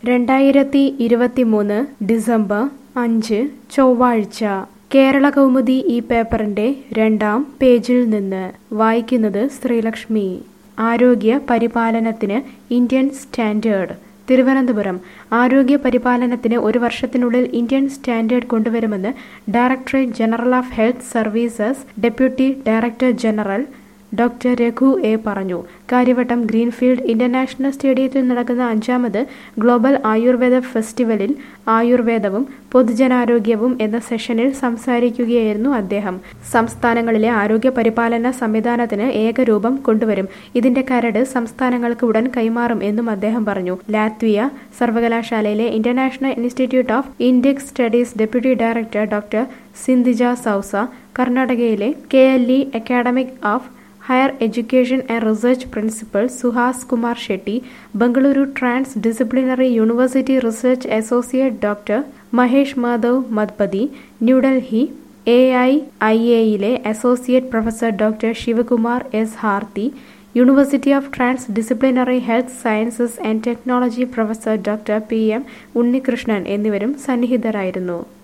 രണ്ടായിരത്തി ഇരുപത്തിമൂന്ന് ഡിസംബർ അഞ്ച് ചൊവ്വാഴ്ച കേരള കൗമുദി ഈ പേപ്പറിന്റെ രണ്ടാം പേജിൽ നിന്ന് വായിക്കുന്നത് ശ്രീലക്ഷ്മി ആരോഗ്യ പരിപാലനത്തിന് ഇന്ത്യൻ സ്റ്റാൻഡേർഡ് തിരുവനന്തപുരം ആരോഗ്യ പരിപാലനത്തിന് ഒരു വർഷത്തിനുള്ളിൽ ഇന്ത്യൻ സ്റ്റാൻഡേർഡ് കൊണ്ടുവരുമെന്ന് directorate general of health services deputy director general doctor Raghu A പറഞ്ഞു കാര്യവട്ടം ഗ്രീൻഫീൽഡ് ഇന്റർനാഷണൽ സ്റ്റേഡിയത്തിൽ നടക്കുന്ന അഞ്ചാമത് ഗ്ലോബൽ ആയുർവേദ ഫെസ്റ്റിവലിൽ ആയുർവേദവും പൊതുജനാരോഗ്യവും എന്ന സെഷനിൽ സംസാരിക്കുകയായിരുന്നു അദ്ദേഹം സംസ്ഥാനങ്ങളിലെ ആരോഗ്യ പരിപാലന സംവിധാനത്തിന് ഏകരൂപം കൊണ്ടുവരും ഇതിന്റെ കരട് സംസ്ഥാനങ്ങൾക്ക് ഉടൻ കൈമാറും എന്നും അദ്ദേഹം പറഞ്ഞു ലാത്വിയ സർവകലാശാലയിലെ international institute of index studies deputy director doctor Sindhija Sousa കർണാടകയിലെ K L E academic of higher education and research principal Suhas Kumar Shetty Bengaluru transdisciplinary university research associate doctor Mahesh Madhav Madpati New Delhi A I I എയിലെ associate professor doctor Shivakumar S Harthi university of transdisciplinary health sciences and technology professor doctor P M Unnikrishnan എന്നിവരും സന്നിഹിതരായിരുന്നു